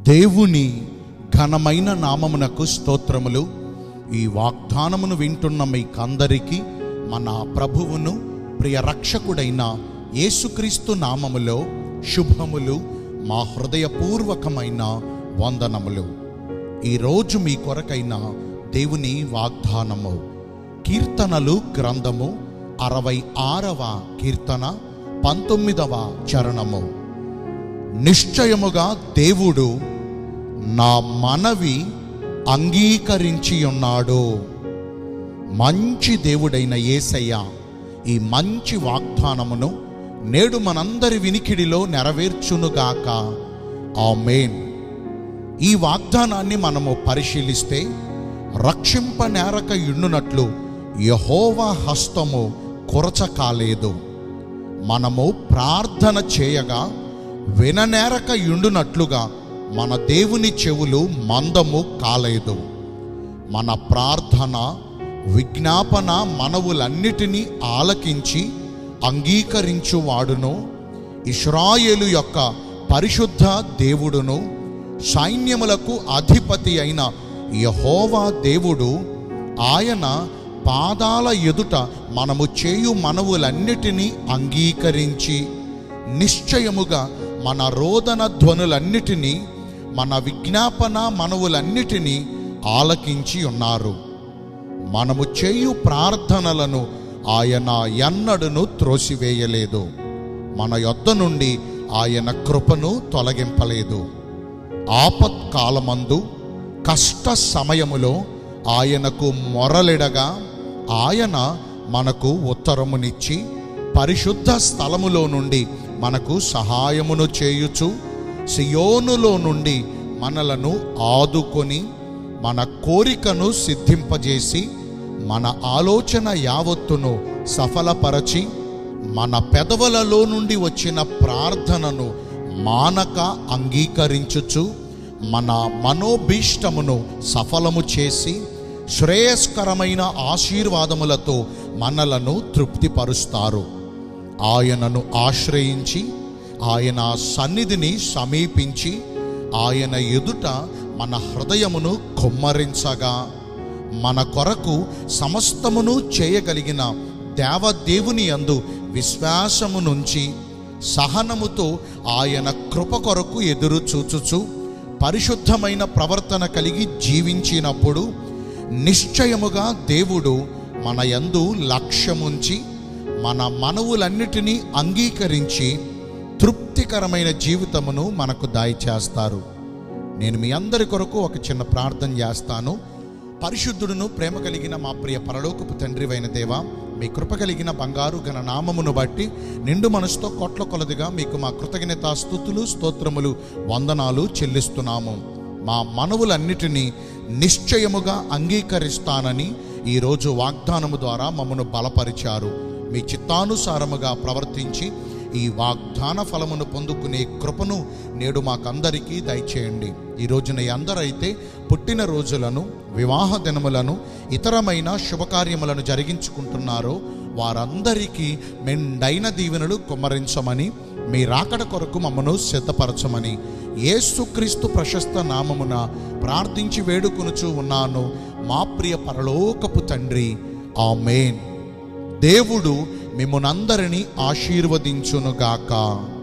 దేవుని ఘనమైన నామమునకు స్తోత్రములు ఈ వాగ్దానమును వింటున్న మీకందరికీ మన ప్రభువును ప్రియ రక్షకుడైన యేసుక్రీస్తు నామములో శుభములు మా హృదయపూర్వకమైన వందనములు ఈరోజు మీ కొరకైన దేవుని వాగ్దానము కీర్తనలు గ్రంథము అరవై ఆరవ కీర్తన పంతొమ్మిదవ చరణము నిశ్చయముగా దేవుడు నా మనవి అంగీకరించి ఉన్నాడు మంచి దేవుడైన యేసయ్య ఈ మంచి వాగ్దానమును నేడు మనందరి వినికిడిలో నెరవేర్చునుగాక ఆమేన్ ఈ వాగ్దానాన్ని మనము పరిశీలిస్తే రక్షింప నేరక యుండునట్లు యహోవా హస్తము కొరచ కాలేదు మనము ప్రార్థన చేయగా విననేరక యుండునట్లుగా మన దేవుని చెవులు మందము కాలేదు మన ప్రార్థన విజ్ఞాపన మనవులన్నిటినీ ఆలకించి అంగీకరించువాడును ఇస్రాయేలు యొక్క పరిశుద్ధ దేవుడును సైన్యములకు అధిపతి అయిన యహోవా దేవుడు ఆయన పాదాల ఎదుట మనము చేయు మనవులన్నిటినీ అంగీకరించి నిశ్చయముగా మన రోదన ధ్వనులన్నిటినీ మన విజ్ఞాపన మనవులన్నిటినీ ఆలకించి ఉన్నారు మనము చేయు ప్రార్థనలను ఆయన ఎన్నడును త్రోసివేయలేదు మన యొద్ద నుండి ఆయన కృపను తొలగింపలేదు ఆపత్కాలమందు కష్ట సమయములో ఆయనకు మొరలిడగా ఆయన మనకు ఉత్తరమునిచ్చి పరిశుద్ధ స్థలములో నుండి మనకు సహాయమును చేయుచు సియోనులో నుండి మనలను ఆదుకొని మన కోరికను సిద్ధింపజేసి మన ఆలోచన యావత్తును సఫలపరచి మన పెదవులలో నుండి వచ్చిన ప్రార్థనను మానక అంగీకరించుచు మన మనోభీష్టమును సఫలము చేసి శ్రేయస్కరమైన ఆశీర్వాదములతో మనలను తృప్తిపరుస్తారు ఆయనను ఆశ్రయించి ఆయన సన్నిధిని సమీపించి ఆయన ఎదుట మన హృదయమును కొమ్మరించగా మన కొరకు సమస్తమును చేయగలిగిన దేవదేవుని యందు విశ్వాసము నుంచి సహనముతో ఆయన కృప కొరకు ఎదురు చూచుచు పరిశుద్ధమైన ప్రవర్తన కలిగి జీవించినప్పుడు నిశ్చయముగా దేవుడు మన యందు లక్ష్యముంచి మన మనవులన్నిటినీ అంగీకరించి తృప్తికరమైన జీవితమును మనకు దయచేస్తారు నేను మీ అందరి కొరకు ఒక చిన్న ప్రార్థన చేస్తాను పరిశుద్ధుడును ప్రేమ కలిగిన మా ప్రియ పరలోకపు తండ్రివైన దేవ మీ కృప కలిగిన బంగారు ఘన నామమును బట్టి నిండు మనసుతో కొట్ల కొలదిగా మీకు మా కృతజ్ఞత స్థుతులు స్తోత్రములు వందనాలు చెల్లిస్తున్నాము మా మనవులన్నిటినీ నిశ్చయముగా అంగీకరిస్తానని ఈరోజు వాగ్దానము ద్వారా మమ్మను బలపరిచారు మీ చిత్తానుసారముగా ప్రవర్తించి ఈ వాగ్దాన ఫలమును పొందుకునే కృపను నేడు మాకందరికీ దయచేయండి ఈ రోజున అందరైతే పుట్టిన రోజులను వివాహ దినములను ఇతరమైన శుభకార్యములను జరిగించుకుంటున్నారో వారందరికీ మెండైన దీవెనలు కుమ్మరించమని మీ రాకడ కొరకు మమ్మను సిద్ధపరచమని యేసుక్రీస్తు ప్రశస్త నామమున ప్రార్థించి వేడుకొనుచు ఉన్నాను మా ప్రియ పరలోకపు తండ్రి ఆమేన్ దేవుడు మిమ్మల్నందరినీ ఆశీర్వదించునుగాక